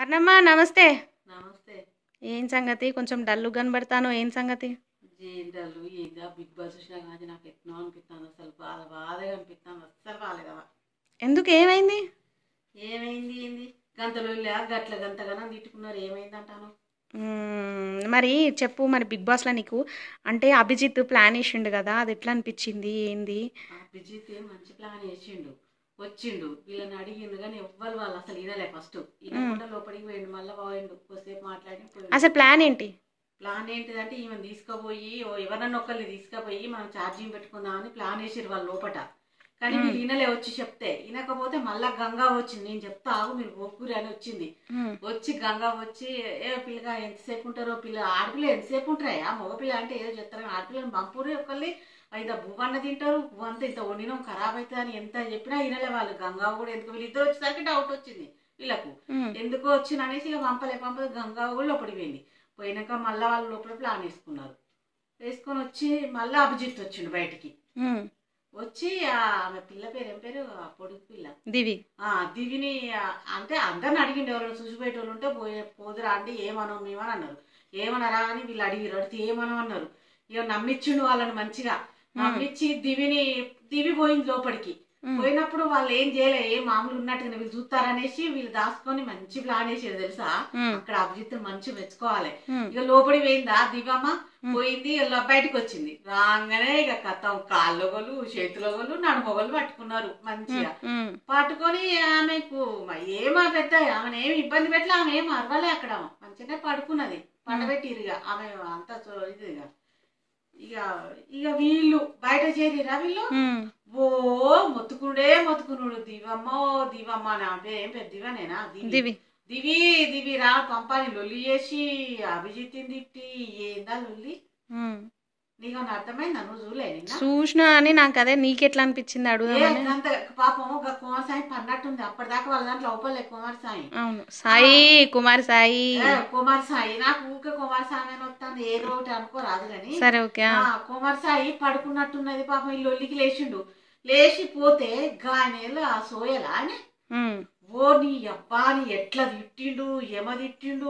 అన్నమ్మ నమస్తే నమస్తే ఏం సంగతి కొంచెం డల్లు కనబడతాను ఏం సంగతి ఏంటాలు ఏందా బిగ్ బాస్ చూసినా కానీ నాకు ఎట్నో అనిపిస్తాను అసలు బాధ బాధగా అనిపిస్తాను అస్సలు బాగాలేదవా ఎందుకు ఏమైంది ఏమైంది ఏంది గంటలు గట్ల గంతగానం తిట్టుకున్నారు ఏమైంది అంటాను మ్మ్, మరి చెప్పు మరి బిగ్ బాస్లో నీకు అంటే అభిజిత్ ప్లాన్ వేసిండు కదా అది ఎట్లా అనిపించింది ఏంది అభిజిత్ మంచి ప్లాన్ వేసిండు వచ్చిండు వీళ్ళని అడిగిండు కానీ ఎవ్వరు వాళ్ళు అసలు వినలే ఫస్ట్ వినకుండా లోపలికి పోయిండు మళ్ళీ పోయిండు కొద్దిసేపు మాట్లాడి పోయిండు అసలు ప్లాన్ ఏంటి ప్లాన్ ఏంటిదంటే ఈమెను తీసుకుపోయి ఓ ఎవరన్నా ఒకరిని తీసుకుపోయి మనం ఛార్జింగ్ పెట్టుకుందామని ప్లాన్ వేసిరు వాళ్ళు లోపట కానీ మీరు ఈయనలే వచ్చి చెప్తే వినకపోతే మళ్ళా గంగా వచ్చింది నేను చెప్తా ఆగు మీరు ఓకూరి అని వచ్చింది మ్మ్. వచ్చి గంగా వచ్చి ఏ పిల్లగా ఎంతసేపు ఉంటారో పిల్ల ఆడపిల్ల ఎంతసేపు ఉంటారా మగపిల్ల అంటే ఏదో చెప్తారు ఆడపిల్లని పంపురే ఒకళ్ళని ఇంత భూవన్న తింటారు భూ అంతా ఇంత వండినం ఖరాబ్ అవుతుంది అని ఎంత చెప్పినా వినలే వాళ్ళు గంగా కూడా ఎందుకు వీళ్ళిద్దరు వచ్చేసరికి డౌట్ వచ్చింది వీళ్ళకు మ్మ్. ఎందుకు వచ్చిన అనేసి ఇక పంపలే పంపలే గంగా కూడా లోపలికి పోయింది పోయినాక మళ్ళీ వాళ్ళు లోపల ప్లాన్ వేసుకున్నారు వేసుకొని వచ్చి మళ్ళీ అభిజిత్ వచ్చిండు బయటికి మ్మ్. వచ్చి ఆ ఆమె పిల్ల పేరు ఏం పేరు ఆ పొడుగు పిల్ల దివి ఆ దివిని ఆ, అంటే అందరిని అడిగిండు ఎవరైనా చూసిపోయేట వాళ్ళు ఉంటే పోయే పోదురా అంటే ఏమనం మేమని అన్నారు ఏమనరా అని వీళ్ళు అడిగిరు అడిగితే ఏమనం అన్నారు ఇక నమ్మిచ్చిండు వాళ్ళని మంచిగా నమ్మిచ్చి దివిని దివి పోయింది లోపలికి మ్మ్. పోయినప్పుడు వాళ్ళు ఏం చేయలే ఏం మామూలు ఉన్నట్టుగా వీళ్ళు చూస్తారనేసి వీళ్ళు దాచుకొని మంచి ప్లాన్ వేసారు తెలుసా మ్మ్. అక్కడ అభిజిత్ మంచి మెచ్చుకోవాలి మ్మ్. ఇక లోపలి పోయిందా దివమ్మ పోయింది ఇలా బయటకు వచ్చింది రాగానే ఇక కథం కాళ్ళొగలు చేతులొగలు నడుమొగలు పట్టుకున్నారు మంచిగా మ్మ్. పట్టుకొని ఆమెకు ఏమా పెద్ద ఆమెను ఏమి ఇబ్బంది పెట్టలే ఆమె ఏం అరవలే అక్కడ మంచిగానే పడుకున్నది పండబెట్టిరు ఇక ఆమె అంతా చూ- ఇది ఇక ఇక ఇక వీళ్ళు బయట చేరిరా వీళ్ళు మ్మ్. ఓ మొత్తుకునుడే మొత్తుకునుడు దివమ్మో దివమ్మ నా పేరు ఏం పెద్ద దివనేనా దివి దివి దివి దివి రా పంపాని లొల్లి చేసి అభిజిత్ని తిట్టి ఏందా లొల్లి మ్మ్. నీకు ఏమన్నా అర్థమైందా నువ్వు చూలే నిన్న చూసినా అని నాకు అదే నీకెట్లా అనిపించింది ఏ అడుగుదామని అంత పాపం ఒక కుమార్ సాయి పన్నట్టుంది అప్పటిదాకా వాళ్ళ దాంట్లో ఒప్పలే కుమార్ సాయి అవును సాయి కుమార్ సాయి ఏ, కుమార్ సాయి నాకు ఊకే కుమార్ సాయి అని వస్తాను ఏదో ఒకటి అనుకోరాదు కానీ సరే ఓకే ఆ. ఆ, కుమార్ సాయి పడుకున్నట్టున్నది పాపం ఈ లొల్లికి లేచిండు లేచి పోతే గానేలు ఆ సోయలా అని మ్మ్. ఓ నీ అబ్బా నీ ఎట్లా తిట్టిండు ఎమ తిట్టిండు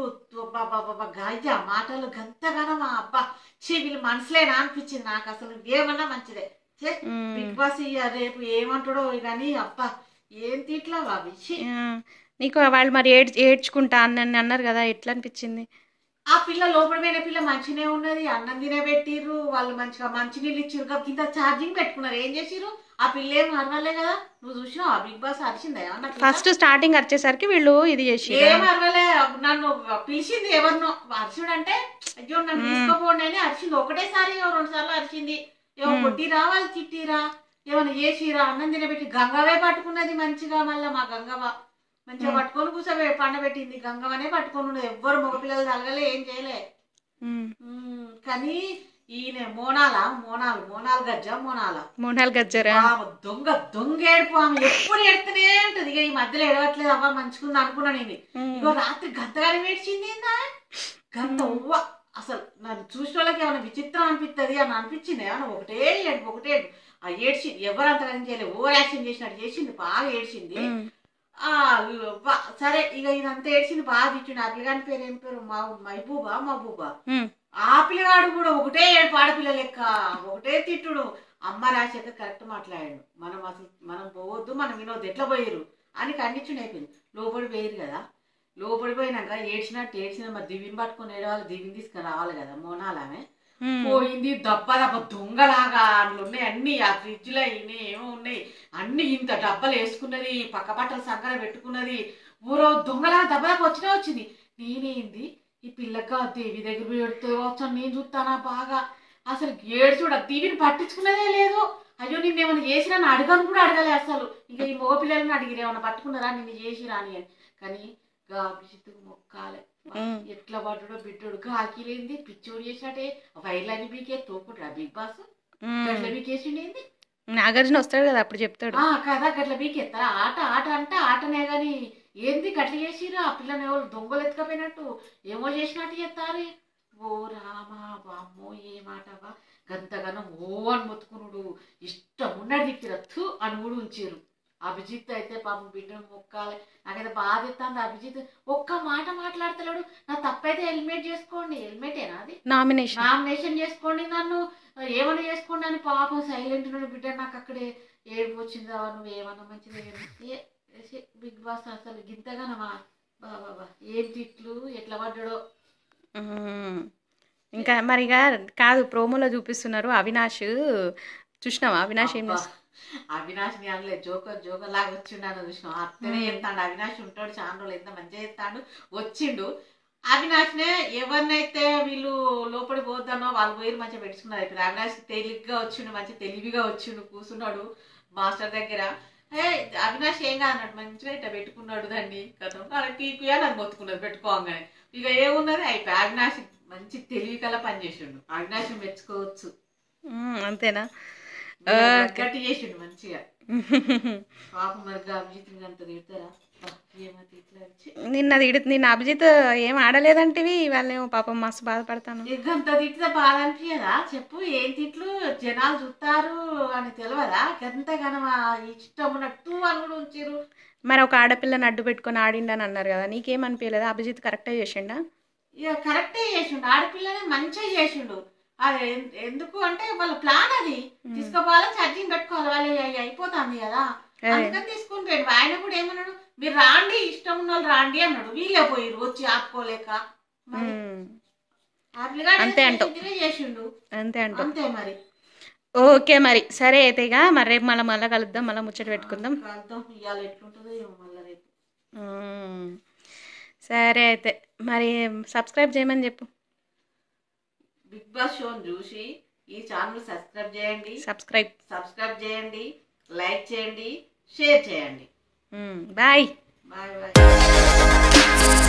గాయజ మాటలు గంతగానం ఆ అబ్బా చీ వీళ్ళు మనసులేనా అనిపించింది నాకు అసలు ఏమన్నా మంచిదే ఛే, మ్మ్. బిగ్ బాస్ ఇయ్య రేపు ఏమంటాడో కానీ అబ్బా ఏం తిట్లా బాబు ఛీ. ఆ, నీకు వాళ్ళు మరి ఏడ్ ఏడ్చుకుంటా అని నన్ను అన్నారు కదా ఎట్లా అనిపించింది ఆ పిల్ల లోపల పోయిన పిల్ల మంచినే ఉన్నది అన్నం తినబెట్టిర్రు వాళ్ళు మంచిగా మంచి నీళ్ళు ఇచ్చిర్రు కింద ఛార్జింగ్ పెట్టుకున్నారు ఏం చేసిర్రు ఆ పిల్ల ఏం అరవలే కదా నువ్వు చూసినావు ఆ బిగ్ బాస్ అరిచిందా ఏమన్నా పిల్ల? ఫస్ట్ స్టార్టింగ్ వచ్చేసరికి వీళ్ళు ఇది చేసి ఏం అరవలే నన్ను పిలిచింది ఎవరినో అరిచుడు అంటే అయ్యో నన్ను తీసుకోపోండి అని అరిచింది ఒకటేసారి ఓ రెండు సార్లు అరిచింది ఏమో కొట్టిరా వాళ్ళు తిట్టిరా ఏమైనా చేసిరా అన్నం తినబెట్టి గంగవే పట్టుకున్నది మంచిగా మళ్ళా మా గంగవ మంచిగా పట్టుకొని కూర్చోబె పండబెట్టింది గంగవనే పట్టుకొని ఉన్నది ఎవ్వరు మగపిల్లలు తలగలే ఏం చేయలే మ్మ్. ఉమ్, కానీ ఈయన మోనాల మోనాలు మోనాల్ గజ్జ మోనాల మోనాల్ గజ్జరా ఆమె దొంగ దొంగ ఏడుపు ఆమె ఎప్పుడు ఎడుతూనే ఉంటది ఇక ఈ మధ్యలో ఎడవట్లేదు అవ్వ మంచుకుంది అనుకున్నా నేను ఇగో రాత్రి గంతగానే ఏడ్చింది ఏందా గంత ఉవ్వ అసలు నన్ను చూసిన వాళ్ళకి ఏమైనా విచిత్రం అనిపిస్తుంది అని అనిపించింది ఏమన్నా ఒకటే ఏడుపు ఒకటే ఏడుపు ఆ ఏడ్చి ఎవరు అంతగానే చేయలేదు ఓవర్ యాక్షన్ చేసినట్టు చేసింది బాగా ఏడ్చింది ఆ వ- సరే ఇక ఇదంతా ఏడ్చింది బాగా తిట్టిండు ఆ పిల్లగాని పేరు ఏం పేరు మా మహబూబా మహబూబా ఆ పిల్లగాడు కూడా ఒకటే ఏడుపు ఆడపిల్ల లెక్క ఒకటే తిట్టుడు అమ్మ రాశాక కరెక్ట్ మాట్లాడాడు మనం అసలు మనం పోవద్దు మనం వినొద్దు ఎట్లా పోయారు అని కండిషన్ అయిపోయింది లోపడి పోయారు కదా లోపడి పోయినాక ఏడ్చినట్టు ఏడ్చిన మరి దివిని పట్టుకొని ఏడవాలి దివిని తీసుకుని రావాలి కదా మోనాలామె పోయింది దబ్బ దబ్బ దొంగలాగా అందులో ఉన్నాయి అన్ని ఆ ఫ్రిడ్జ్ లో ఇన్ని ఏమో ఉన్నాయి అన్ని ఇంత డబ్బలు వేసుకున్నది పక్క బట్టలు సంకర పెట్టుకున్నది ఊరో దొంగలాగా దెబ్బ దెబ్బ వచ్చినా వచ్చింది నేనేంది ఈ పిల్లక దేవి దగ్గర పోయి ఎడుతూ వచ్చాను నేను చూస్తానా బాగా అసలు ఏడు చూడ దీవిని పట్టించుకున్నదే లేదు అయ్యో నిన్ను ఏమైనా చేసినా అని అడగను కూడా అడగలే అసలు ఇంకా ఈ మగ పిల్లల్ని అడిగిరు ఏమైనా పట్టుకున్నారా నిన్ను చేసిరా అని కానీ గా అభిజిత్తుకు మొక్కాలే మ్మ్. ఎట్లా పడ్డాడో బిడ్డోడు కాకిలేంది పిచ్చోడు చేసినట్టే వైర్లని బీకే తోపుడ్రా బిగ్ బాస్ గట్ల బీకేసిండి ఏంది నాగార్జున వస్తాడు కదా అప్పుడు చెప్తాడు ఆ కదా గట్ల బీకెత్తారా ఆట ఆట అంటే ఆటనే గాని ఏంది గట్ల చేసిరా ఆ పిల్లని ఎవరు దొంగలు ఎత్తుకపోయినట్టు ఏమో చేసినట్టు చెప్తారు ఓ రామా బామ్మో ఏ మాటవా గంతగానం ఓ అని మొత్తుకునుడు ఇష్టం ఉన్నది తిరత్తు అని కూడా ఉంచారు అభిజిత్ అయితే పాపం బిడ్డను మొక్కాలి నాకైతే బాధ ఎత్తాంది అభిజిత్ ఒక్క మాట మాట్లాడతలేడు నా తప్పైతే హెల్మెట్ చేసుకోండి హెల్మెటేనా అది నామినేషన్ నామినేషన్ చేసుకోండి నన్ను ఏమైనా చేసుకోండి అని పాపం సైలెంట్ ఉన్నాడు బిడ్డ నాకు అక్కడే ఏడుపు వచ్చిందా నువ్వు ఏమన్నా మంచిది ఏ ఏ బిగ్ బాస్ అసలు గింతగానమా బాబా ఏం తిట్లు ఎట్లా పడ్డాడో మ్మ్. ఇంకా మరిగా కాదు ప్రోమోలో చూపిస్తున్నారు అవినాష్ చూసినావా అవినాష్ ఏం అబ్బా, చేస్తా అవినాష్ ని అనలే జోకర్ జోకర్ లాగా వచ్చిండాను చూసినాం అత్తనే చెప్తాడు అవినాష్ ఉంటాడు చాలా రోజులు ఎంత మంచిగా చెప్తాడు వచ్చిండు అవినాష్ నే ఎవరినైతే వీళ్ళు లోపలి పోద్దానో వాళ్ళు పోయి మంచిగా పెట్టుకున్నారు ఇప్పుడు అవినాష్ తేలిగ్గా వచ్చిండు మంచిగా తెలివిగా వచ్చిండు కూర్చున్నాడు మాస్టర్ దగ్గర ఏ అవినాష్ ఏం కాదన్నట్టు మంచిగా ఇట్లా పెట్టుకున్నాడు దాన్ని కథం అలా పీకుయా నన్ను మొత్తుకున్నది పెట్టుకోగానే ఇక ఏమున్నది అయిపోయి అవినాష్ మంచి తెలివి కల పని చేసిండు అవినాష్ మెచ్చుకోవచ్చు మ్మ్, అంతేనా గట్టి చేసిండు మంచిగా పాపం మరి అభిజిత్ అంత తిడతారా బా, ఏమైతే ఇట్లా వచ్చి నిన్న తిడి నిన్న అభిజిత్ ఏం ఆడలేదంటివి వాళ్ళేమో పాపం మస్తు బాధపడతాను గంత తిట్టితే బాధ అనిపించదా చెప్పు ఏం తిట్లు జనాలు చూస్తారు అని తెలియదా గంత గనం ఇష్టం ఉన్నట్టు అని కూడా ఉంచారు మరి ఒక ఆడపిల్లని అడ్డు పెట్టుకొని ఆడిండని అన్నారు కదా నీకేమనిపించలేదా అభిజిత్ కరెక్టే చేసిండా ఇక కరెక్టే చేసిండు ఆడపిల్లని మంచిగా చేసిండు అది ఎన్- ఎందుకు అంటే వాళ్ళ ప్లాన్ అది తీసుకోపోవాలి ఛార్జింగ్ పెట్టుకోవాలి వాళ్ళు అయి- అయిపోతుంది కదా ఏ. అందుకని తీసుకుని పోయాడు ఆయన కూడా ఏమన్నాడు మీరు రాండి ఇష్టం ఉన్న వాళ్ళు రాండి అన్నాడు వీళ్ళే పోయిరు వచ్చి ఆపుకోలేక మరి మ్మ్. ఆ పిల్లగాడు అంతే ఏదో అంటావు. చేసిందే చేసిండు అంతే అంటావు అంతే మరి ఓకే మరి సరే అయితే ఇక మరి రేపు మళ్ళీ మళ్ళీ కలుద్దాం మళ్ళీ ముచ్చట పెట్టుకుందాం కలుద్దాం ఇవాళ ఎట్లుంటుందో ఏమో మళ్ళీ రేపు మ్మ్. సరే అయితే మరి సబ్స్క్రైబ్ చేయమని చెప్పు బిగ్ బాస్ షోని చూసి ఈ ఛానల్ సబ్స్క్రైబ్ చేయండి సబ్స్క్రైబ్ సబ్స్క్రైబ్ చేయండి లైక్ చేయండి షేర్ చేయండి బాయ్ బాయ్ బాయ్